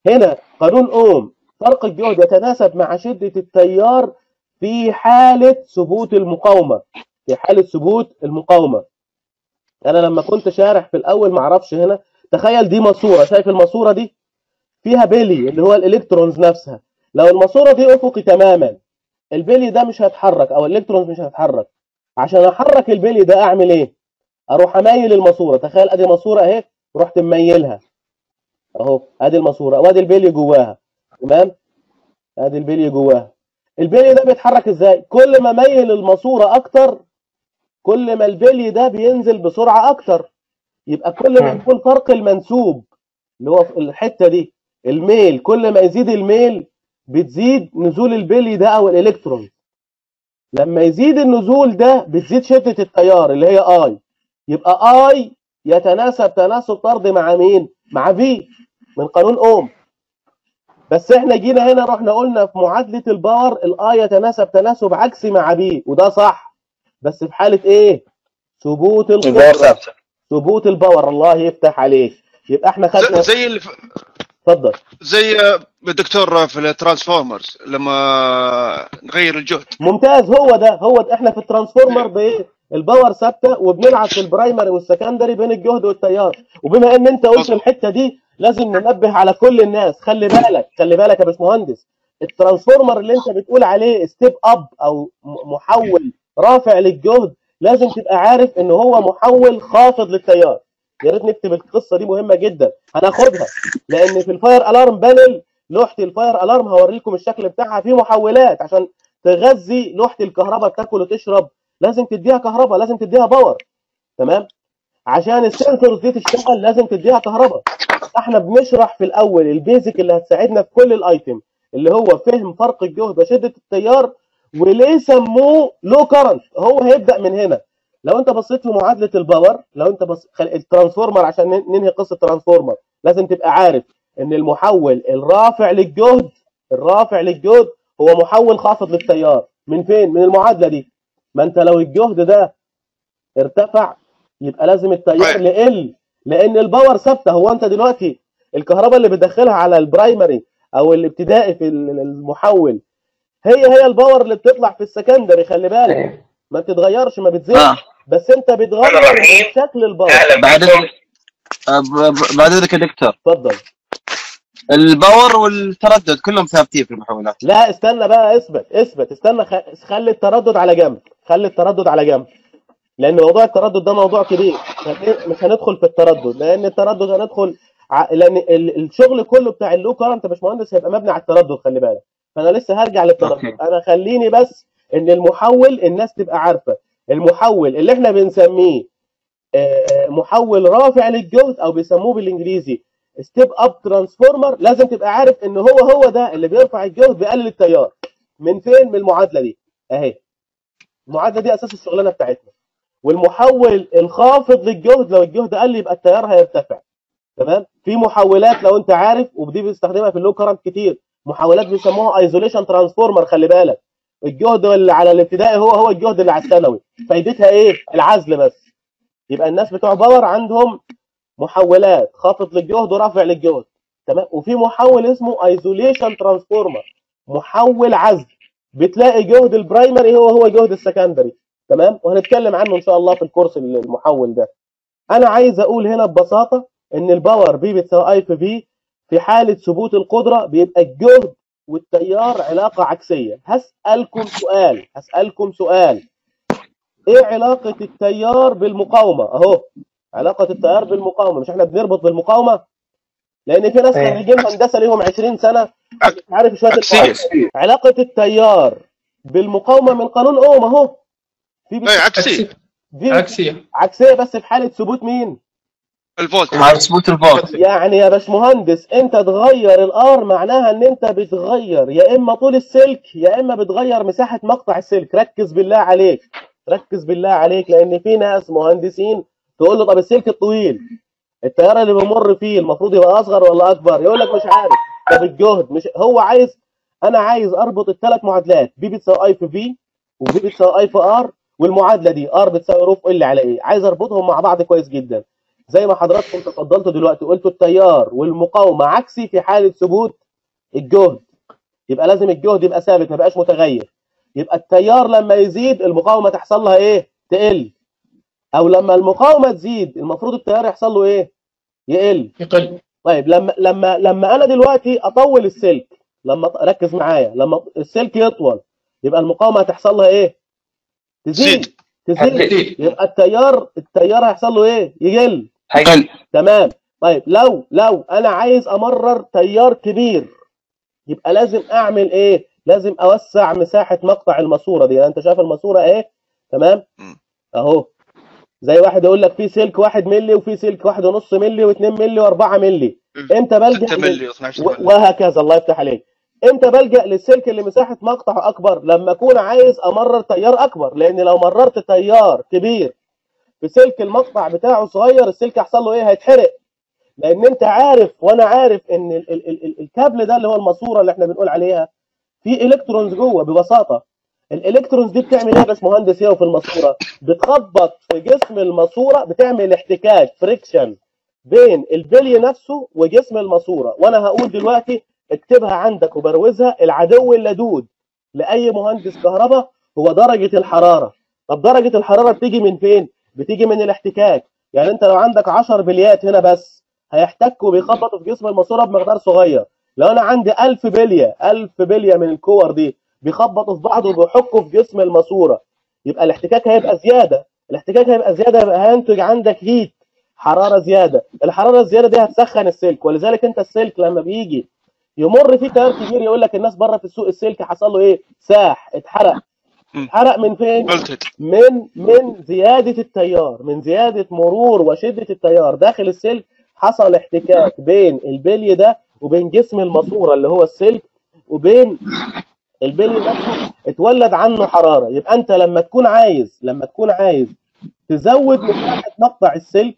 هنا قانون اوم فرق الجهد يتناسب مع شده التيار في حاله ثبوت المقاومه في حاله ثبوت المقاومه انا لما كنت شارح في الاول ما اعرفش هنا تخيل دي ماسوره شايف الماسوره دي فيها بيلي اللي هو الالكترونز نفسها لو الماسوره دي افقي تماما البيلي ده مش هيتحرك او الالكترونز مش هتتحرك عشان احرك البيلي ده اعمل ايه اروح اميل الماسوره تخيل ادي ماسوره اهي رحت مميلها اهو ادي الماسوره وادي البيلي جواها تمام ادي البيلي جواها البيلي ده بيتحرك ازاي كل ما اميل الماسوره اكتر كل ما البلي ده بينزل بسرعه اكتر يبقى كل ما يكون فرق المنسوب اللي هو في الحته دي الميل كل ما يزيد الميل بتزيد نزول البلي ده او الالكترون لما يزيد النزول ده بتزيد شده التيار اللي هي اي يبقى اي يتناسب تناسب طرد مع مين مع في من قانون اوم بس احنا جينا هنا رحنا قلنا في معادله الباور الاي يتناسب تناسب عكسي مع بي وده صح بس في حاله ايه ثبوت الباور القدره ثابته ثبوت الباور الله يفتح عليك يبقى احنا خدنا زي زي الف... اتفضل زي الدكتور في الترانسفورمرز لما نغير الجهد ممتاز هو ده هو ده احنا في الترانسفورمر بايه الباور ثابته وبنلعب في البرايمري والسكندري بين الجهد والتيار وبما ان انت قلت مظبوط. الحته دي لازم ننبه على كل الناس خلي بالك خلي بالك يا باشمهندس الترانسفورمر اللي انت بتقول عليه ستيب اب او م- محول رافع للجهد لازم تبقى عارف ان هو محول خافض للتيار يا ريت نكتب القصه دي مهمه جدا هناخدها لان في الفاير الارم بانل لوحه الفاير الارم هوريكم الشكل بتاعها فيه محولات عشان تغذي لوحه الكهرباء تاكل وتشرب لازم تديها كهرباء لازم تديها باور تمام عشان السنسورز دي تشتغل لازم تديها كهرباء احنا بنشرح في الاول البيزك اللي هتساعدنا في كل الايتم اللي هو فهم فرق الجهد وشده التيار وليه سموه لو كرنت هو هيبدا من هنا لو انت بصيت في معادله الباور لو انت بص خل... الترانسفورمر عشان نن- ننهي قصه الترانسفورمر لازم تبقى عارف ان المحول الرافع للجهد الرافع للجهد هو محول خافض للتيار من فين من المعادله دي ما انت لو الجهد ده ارتفع يبقى لازم التيار صحيح. يقل لان الباور ثابته هو انت دلوقتي الكهرباء اللي بتدخلها على البرايمري او الابتدائي في ال- المحول هي هي الباور اللي بتطلع في السكندري خلي بالك إيه. ما بتتغيرش ما بتزيدش اه بس انت بتغير الرحيم. شكل الباور اهلا بعد بكم إذنك- آه، ب- ب- بعد اذنك يا دكتور اتفضل الباور والتردد كلهم ثابتين في المحولات لا استنى بقى اثبت اثبت استنى خ- خلي التردد على جنب خلي التردد على جنب لان موضوع التردد ده موضوع كبير خلي- مش هندخل في التردد لان التردد هندخل ع... لان ال- الشغل كله بتاع اللو كارنت يا باشمهندس هيبقى مبني على التردد خلي بالك فانا لسه هرجع للتردد أوكي. انا خليني بس ان المحول الناس تبقى عارفه المحول اللي احنا بنسميه آه، آه، محول رافع للجهد او بيسموه بالانجليزي ستيب اب ترانسفورمر لازم تبقى عارف ان هو هو ده اللي بيرفع الجهد بيقلل التيار من فين من المعادله دي اهي المعادله دي اساس الشغلانه بتاعتنا والمحول الخافض للجهد لو الجهد قل يبقى التيار هيرتفع تمام في محولات لو انت عارف ودي بنستخدمها في اللو كارنت كتير محولات بيسموها ايزوليشن ترانسفورمر خلي بالك الجهد اللي على الابتدائي هو هو الجهد اللي على الثانوي فايدتها ايه العزل بس يبقى الناس بتوع باور عندهم محولات خافض للجهد ورافع للجهد تمام وفي محول اسمه ايزوليشن ترانسفورمر محول عزل بتلاقي جهد البرايمري هو هو جهد السكندري تمام وهنتكلم عنه ان شاء الله في الكورس المحول ده انا عايز اقول هنا ببساطه ان الباور بي بتساوي اي في في في حاله ثبوت القدره بيبقى الجهد والتيار علاقه عكسيه هسالكم سؤال هسالكم سؤال ايه علاقه التيار بالمقاومه اهو علاقه التيار بالمقاومه مش احنا بنربط بالمقاومه لان في ناس إيه. خريجين هندسه ليهم 20 سنه مش عارف شويه عكسية. القواعد. علاقه التيار بالمقاومه من قانون اوم اهو في اي عكسي في عكسية عكسيه بس في حاله ثبوت مين الفولت مع ثبوت الفولت يعني يا باشمهندس انت تغير الار معناها ان انت بتغير يا اما طول السلك يا اما بتغير مساحه مقطع السلك ركز بالله عليك ركز بالله عليك لان في ناس مهندسين تقول له طب السلك الطويل التيار اللي بيمر فيه المفروض يبقى اصغر ولا اكبر يقول لك مش عارف طب الجهد مش هو عايز انا عايز اربط الثلاث معادلات بي بتساوي اي في في وبي بتساوي اي في ار والمعادله دي ار بتساوي روف ال على ايه عايز اربطهم مع بعض كويس جدا زي ما حضراتكم تفضلتوا دلوقتي قلتوا التيار والمقاومه عكسي في حاله ثبوت الجهد يبقى لازم الجهد يبقى ثابت ما بقاش متغير يبقى التيار لما يزيد المقاومه تحصل لها ايه تقل او لما المقاومه تزيد المفروض التيار يحصل له ايه يقل يقل طيب لما لما لما انا دلوقتي اطول السلك لما ركز معايا لما السلك يطول يبقى المقاومه هتحصل لها ايه تزيد زيد. تزيد هتزيد. يبقى التيار التيار هيحصل له ايه يقل حيقل تمام طيب لو لو انا عايز امرر تيار كبير يبقى لازم اعمل ايه لازم اوسع مساحه مقطع الماسوره دي يعني انت شايف الماسوره ايه تمام مم. اهو زي واحد يقول لك في سلك 1 مللي وفي سلك 1.5 مللي و2 مللي و4 مللي امتى بلجا 6 لل- مللي 12 و- مللي وهكذا الله يفتح عليك امتى بلجا للسلك اللي مساحه مقطعه اكبر لما اكون عايز امرر تيار اكبر لان لو مررت تيار كبير في سلك المقطع بتاعه صغير السلك هيحصل له ايه هيتحرق لان انت عارف وانا عارف ان ال ال ال ال الكابل ده اللي هو الماسوره اللي احنا بنقول عليها فيه الكترونز جوه ببساطه الالكترونز دي بتعمل ايه يا باشمهندس هي في الماسوره بتخبط في جسم الماسوره بتعمل احتكاك فريكشن بين البلي نفسه وجسم الماسوره وانا هقول دلوقتي اكتبها عندك وبروزها العدو اللدود لاي مهندس كهرباء هو درجه الحراره طب درجه الحراره بتيجي من فين بتيجي من الاحتكاك يعني انت لو عندك 10 بليات هنا بس هيحتكوا بيخبطوا في جسم الماسوره بمقدار صغير لو انا عندي 1000 بليه 1000 بليه من الكور دي بيخبطوا في بعض وبيحكوا في جسم الماسوره يبقى الاحتكاك هيبقى زياده الاحتكاك هيبقى زياده يبقى هينتج عندك هيت حراره زياده الحراره الزياده دي هتسخن السلك ولذلك انت السلك لما بيجي يمر فيه تيار كبير يقول لك الناس بره في السوق السلك حصل له ايه ساح اتحرق مم. اتحرق من فين ملتد من من زياده التيار من زياده مرور وشده التيار داخل السلك حصل احتكاك بين البلي ده وبين جسم الماسوره اللي هو السلك وبين البلي نفسه اتولد عنه حراره يبقى انت لما تكون عايز لما تكون عايز تزود مساحه مقطع السلك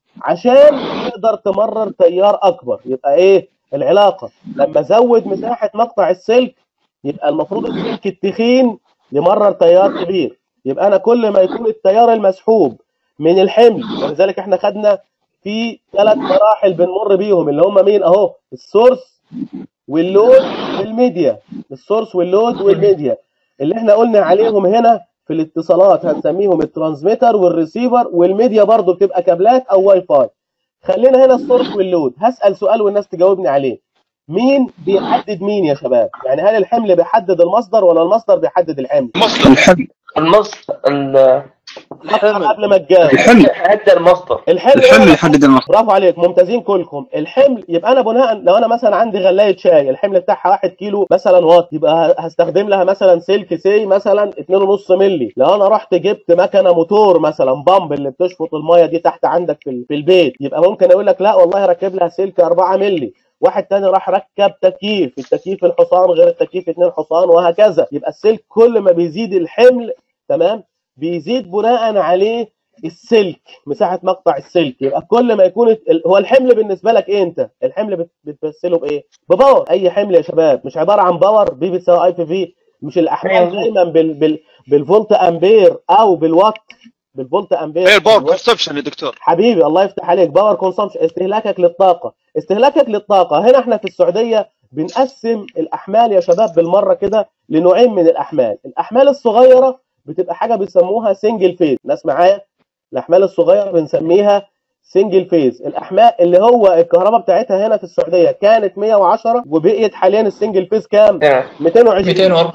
عشان تقدر تمرر تيار اكبر يبقى ايه العلاقه لما ازود مساحه مقطع السلك يبقى المفروض السلك التخين يمرر تيار كبير يبقى انا كل ما يكون التيار المسحوب من الحمل ولذلك احنا خدنا في ثلاث مراحل بنمر بيهم اللي هم مين اهو السورس واللود والميديا السورس واللود والميديا اللي احنا قلنا عليهم هنا في الاتصالات هنسميهم الترانسميتر والريسيفر والميديا برضو بتبقى كابلات او واي فاي خلينا هنا السورس واللود هسأل سؤال والناس تجاوبني عليه مين بيحدد مين يا شباب يعني هل الحمل بيحدد المصدر ولا المصدر بيحدد الحمل مصدر الحمل المصدر ال- فكر قبل ما تجاوب الحمل هذا المصدر الحمل الحمل هو- يحدد المصدر برافو عليك ممتازين كلكم الحمل يبقى انا بناء لو انا مثلا عندي غلايه شاي الحمل بتاعها 1 كيلو مثلا واط يبقى ه- هستخدم لها مثلا سلك سي مثلا 2.5 مللي لو انا رحت جبت مكنه موتور مثلا بامب اللي بتشفط الميه دي تحت عندك في ال- في البيت يبقى ممكن اقول لك لا والله ركب لها سلك 4 مللي واحد تاني راح ركب تكييف التكييف الحصان غير التكييف 2 حصان وهكذا يبقى السلك كل ما بيزيد الحمل تمام بيزيد بناء عليه السلك مساحه مقطع السلك يبقى كل ما يكون ال- هو الحمل بالنسبه لك ايه انت الحمل بت- بتمثله بايه بباور اي حمل يا شباب مش عباره عن باور بي بتساوي اي في في مش الاحمال أيوة. دايما بال بال بالفولت امبير او بالوات بالفولت امبير هي الباور بالوات. كونسبشن يا دكتور حبيبي الله يفتح عليك باور كونسامشن استهلاكك للطاقه استهلاكك للطاقه هنا احنا في السعوديه بنقسم الاحمال يا شباب بالمره كده لنوعين من الاحمال الاحمال الصغيره بتبقى حاجه بيسموها سنجل فيز ناس معايا الاحمال الصغيره بنسميها سنجل فيز الاحمال اللي هو الكهرباء بتاعتها هنا في السعوديه كانت 110 وبقيت حاليا السنجل فيز كام 220 204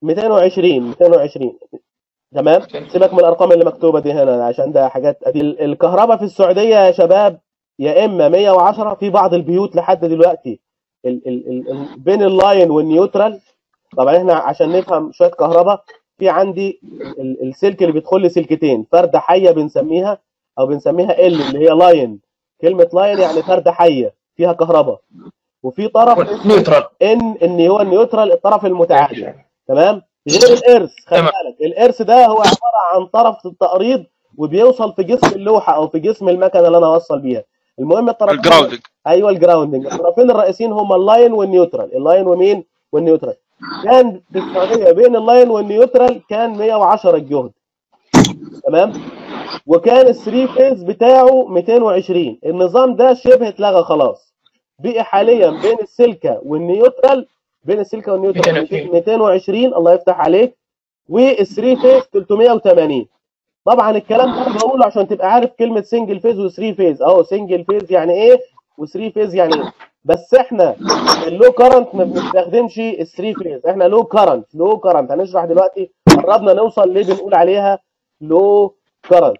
220 220 تمام سيبك من الارقام اللي مكتوبه دي هنا عشان ده حاجات ال- الكهرباء في السعوديه يا شباب يا اما 110 في بعض البيوت لحد دلوقتي ال ال ال ال بين اللاين والنيوترال طبعا احنا عشان نفهم شويه كهرباء في عندي ال- السلك اللي بيدخل لي سلكتين فرده حيه بنسميها او بنسميها ال اللي هي لاين كلمه لاين يعني فرده حيه فيها كهرباء وفي طرف اسمه نيوترال ان ان هو النيوترال الطرف المتعادل تمام غير الارث خلي تمام. بالك الارث ده هو عباره عن طرف التقريض وبيوصل في جسم اللوحه او في جسم المكنه اللي انا اوصل بيها المهم الطرفين الجراوندنج ايوه الجراوندنج الطرفين الرئيسيين هما اللاين والنيوترال اللاين ومين والنيوترال كان في السعوديه بين اللاين والنيوترال كان 110 الجهد تمام وكان الثري فيز بتاعه 220 النظام ده شبه اتلغى خلاص بقي حاليا بين السلكه والنيوترال بين السلكه والنيوترال 220. 220 الله يفتح عليك والثري فيز 380 طبعا الكلام ده أنا بقوله عشان تبقى عارف كلمه سنجل فيز وثري فيز اهو سنجل فيز يعني ايه وثري فيز يعني ايه بس احنا اللو كرنت ما بنستخدمش الثري فيز احنا لو كرنت لو كرنت هنشرح دلوقتي قربنا نوصل ليه بنقول عليها لو كرنت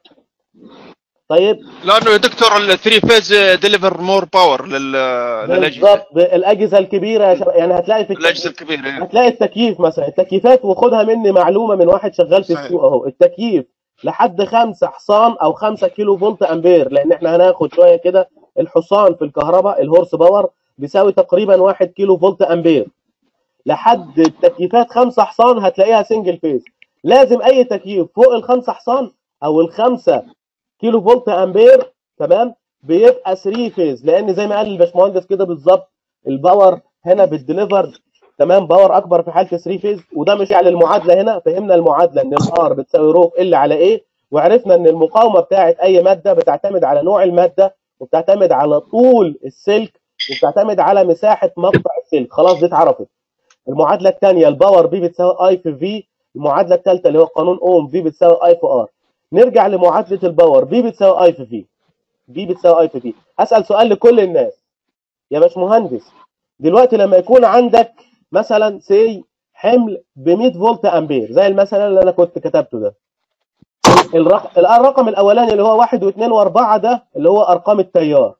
طيب لانه يا دكتور الثري فيز ديليفر مور باور للاجهزه بالظبط الاجهزه الكبيره يا شباب يعني هتلاقي في الاجهزه التكييف الكبيره يعني. هتلاقي التكييف مثلا التكييفات وخدها مني معلومه من واحد شغال في صحيح. السوق اهو التكييف لحد 5 حصان او 5 كيلو فولت امبير لان احنا هناخد شويه كده الحصان في الكهرباء الهورس باور بيساوي تقريبا 1 كيلو فولت امبير لحد التكييفات 5 حصان هتلاقيها سنجل فيز لازم اي تكييف فوق الخمسة حصان او الخمسة كيلو فولت امبير تمام بيبقى 3 فيز لان زي ما قال الباشمهندس كده بالظبط الباور هنا بالدليفر تمام باور اكبر في حاله 3 فيز وده مش يعني المعادله هنا فهمنا المعادله ان الار بتساوي رو ال على ايه وعرفنا ان المقاومه بتاعه اي ماده بتعتمد على نوع الماده وبتعتمد على طول السلك وبتعتمد على مساحه مقطع السلك خلاص دي اتعرفت المعادله الثانيه الباور بي بتساوي اي في في المعادله الثالثه اللي هو قانون اوم في بتساوي اي في ار نرجع لمعادله الباور بي بتساوي اي في في بي بتساوي اي في في هسال سؤال لكل الناس يا باشمهندس دلوقتي لما يكون عندك مثلا سي حمل ب 100 فولت امبير زي المثل اللي انا كنت كتبته ده الرق... الرقم الاولاني اللي هو 1 و2 و4 ده اللي هو ارقام التيار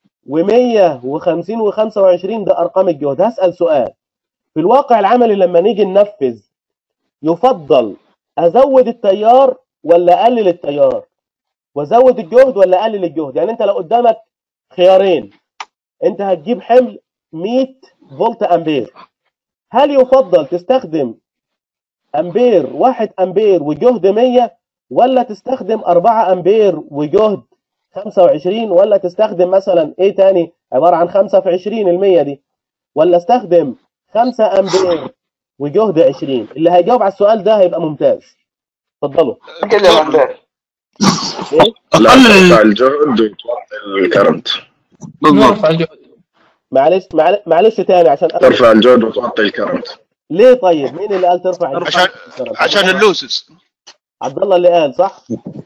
و150 و25 ده ارقام الجهد هسال سؤال في الواقع العملي لما نيجي ننفذ يفضل ازود التيار ولا اقلل التيار وازود الجهد ولا اقلل الجهد يعني انت لو قدامك خيارين انت هتجيب حمل 100 فولت امبير هل يفضل تستخدم امبير 1 امبير وجهد 100 ولا تستخدم 4 امبير وجهد 25 ولا تستخدم مثلا ايه تاني عباره عن 5 في 20 ال 100 دي ولا استخدم 5 امبير وجهد 20 اللي هيجاوب على السؤال ده هيبقى ممتاز اتفضلوا كده يا امبير لا قلل- ترفع الجهد وتوطي الكرنت بالضبط نرفع الجهد معلش معل- معلش تاني عشان أفهم. ترفع الجهد وتوطي الكرنت ليه طيب مين اللي قال ترفع الجهد؟ عشان عشان اللوسز عبد الله اللي قال صح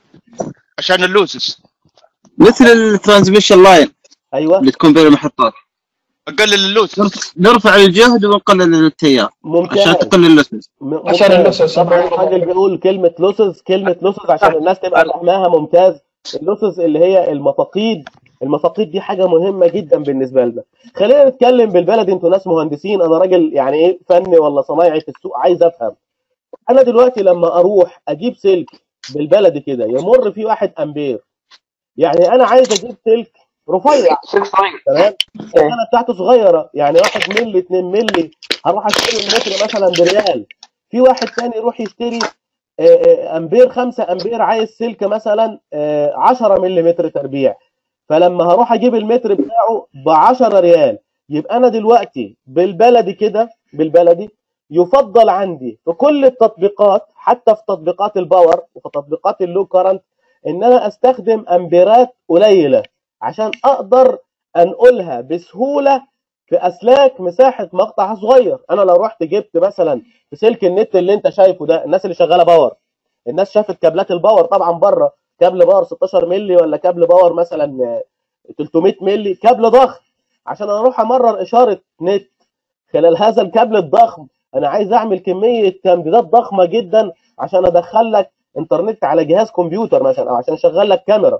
عشان اللوسز مثل الترانسميشن لاين ايوه اللي تكون بين المحطات اقلل اللوسز نرفع الجهد ونقلل التيار عشان ممتاز تقلل اللوسز م- عشان ممتاز. اللوسز. طبعا الراجل بيقول كلمه لوسز كلمه لوسز عشان الناس تبقى فاهماها ممتاز اللوسز اللي هي المفاقيد المفاقيد دي حاجه مهمه جدا بالنسبه لنا خلينا نتكلم بالبلدي انتوا ناس مهندسين انا راجل يعني ايه فني ولا صنايعي في السوق عايز افهم انا دلوقتي لما اروح اجيب سلك بالبلدي كده يمر فيه واحد امبير يعني انا عايز اجيب سلك رفيع 6 طريق تمام السنه بتاعته صغيره يعني 1 مللي 2 مللي هروح اشتري المتر مثلا بريال في واحد تاني يروح يشتري آه، آه، امبير 5 امبير عايز سلك مثلا آه، 10 ملم تربيع فلما هروح اجيب المتر بتاعه ب 10 ريال يبقى انا دلوقتي بالبلدي كده بالبلدي يفضل عندي في كل التطبيقات حتى في تطبيقات الباور وفي تطبيقات اللو كارنت ان انا استخدم امبيرات قليله عشان اقدر انقلها بسهوله في اسلاك مساحه مقطع صغير انا لو رحت جبت مثلا في سلك النت اللي انت شايفه ده الناس اللي شغاله باور الناس شافت كابلات الباور طبعا بره كابل باور 16 مللي ولا كابل باور مثلا آه، 300 مللي كابل ضخم عشان اروح امرر اشاره نت خلال هذا الكابل الضخم انا عايز اعمل كميه تمديدات ضخمه جدا عشان ادخل لك انترنت على جهاز كمبيوتر مثلا او عشان اشغل لك كاميرا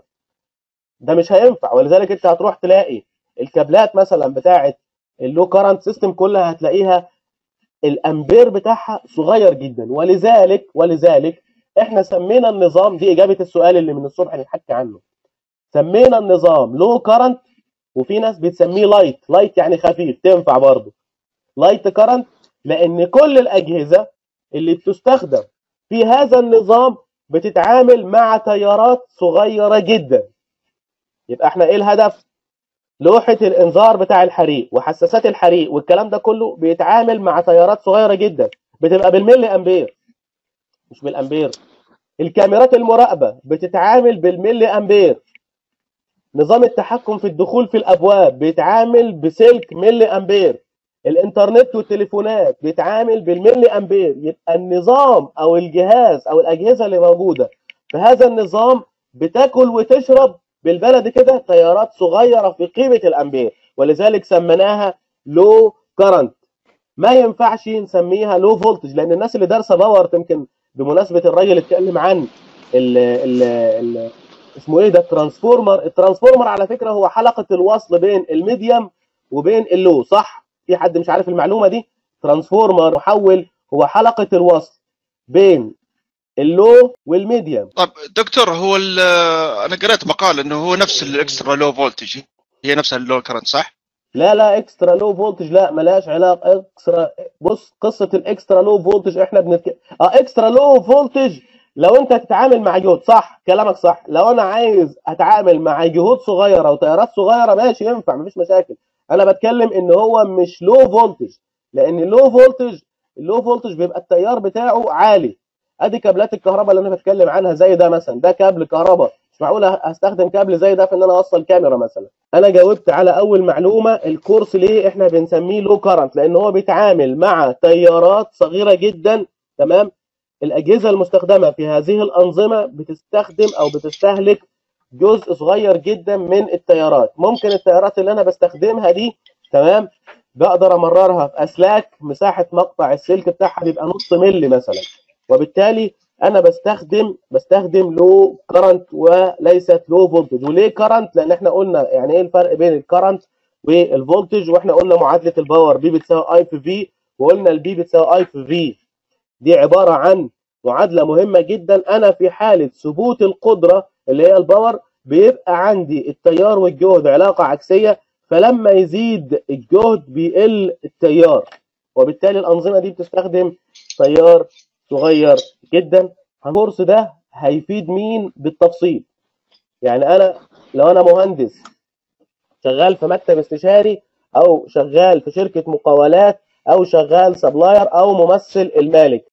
ده مش هينفع ولذلك انت هتروح تلاقي الكابلات مثلا بتاعه اللو كارنت سيستم كلها هتلاقيها الامبير بتاعها صغير جدا ولذلك ولذلك احنا سمينا النظام دي اجابه السؤال اللي من الصبح بنحكي عنه سمينا النظام لو كارنت وفي ناس بتسميه لايت لايت يعني خفيف تنفع برضه لايت كارنت لان كل الاجهزه اللي بتستخدم في هذا النظام بتتعامل مع تيارات صغيره جدا يبقى احنا ايه الهدف لوحه الانذار بتاع الحريق وحساسات الحريق والكلام ده كله بيتعامل مع تيارات صغيره جدا بتبقى بالملي امبير مش بالامبير الكاميرات المراقبه بتتعامل بالملي امبير نظام التحكم في الدخول في الابواب بيتعامل بسلك ملي امبير الانترنت والتليفونات بيتعامل بالملي امبير يبقى النظام او الجهاز او الاجهزه اللي موجوده في هذا النظام بتاكل وتشرب بالبلد كده تيارات صغيره في قيمه الامبير ولذلك سميناها لو كرنت ما ينفعش نسميها لو فولتج لان الناس اللي دارسه باور يمكن بمناسبه الراجل اللي اتكلم عن ال ال ال اسمه ايه ده الترانسفورمر الترانسفورمر على فكره هو حلقه الوصل بين الميديم وبين اللو صح في حد مش عارف المعلومه دي ترانسفورمر محول هو حلقه الوصل بين اللو والميديم طب دكتور هو ال- انا قرأت مقال انه هو نفس الاكسترا لو فولتج هي نفسها اللو كرنت صح؟ لا لا اكسترا لو فولتج لا ملهاش علاقه اكسترا بص قصه الاكسترا لو فولتج احنا بنتك... اه اكسترا لو فولتج لو انت هتتعامل مع جهود صح كلامك صح لو انا عايز اتعامل مع جهود صغيره وتيارات صغيره ماشي ينفع مفيش مشاكل انا بتكلم ان هو مش لو فولتج لان اللو فولتج اللو فولتج بيبقى التيار بتاعه عالي ادي كابلات الكهرباء اللي انا بتكلم عنها زي ده مثلا ده كابل كهرباء مش معقول هستخدم كابل زي ده في ان انا اوصل كاميرا مثلا انا جاوبت على اول معلومه الكورس ليه احنا بنسميه لو كارنت لان هو بيتعامل مع تيارات صغيره جدا تمام الاجهزه المستخدمه في هذه الانظمه بتستخدم او بتستهلك جزء صغير جدا من التيارات ممكن التيارات اللي انا بستخدمها دي تمام بقدر امررها في اسلاك مساحه مقطع السلك بتاعها بيبقى نص ملي مثلا وبالتالي انا بستخدم بستخدم لو كرنت وليست لو فولتج وليه كرنت لان احنا قلنا يعني ايه الفرق بين الكرنت والفولتج واحنا قلنا معادله الباور بي بتساوي اي في في وقلنا البي بتساوي اي في في دي عباره عن معادله مهمه جدا انا في حاله ثبوت القدره اللي هي الباور بيبقى عندي التيار والجهد علاقه عكسيه فلما يزيد الجهد بيقل التيار وبالتالي الانظمه دي بتستخدم تيار صغير جدا الكورس ده هيفيد مين بالتفصيل يعني انا لو انا مهندس شغال في مكتب استشاري او شغال في شركه مقاولات او شغال سبلاير او ممثل المالك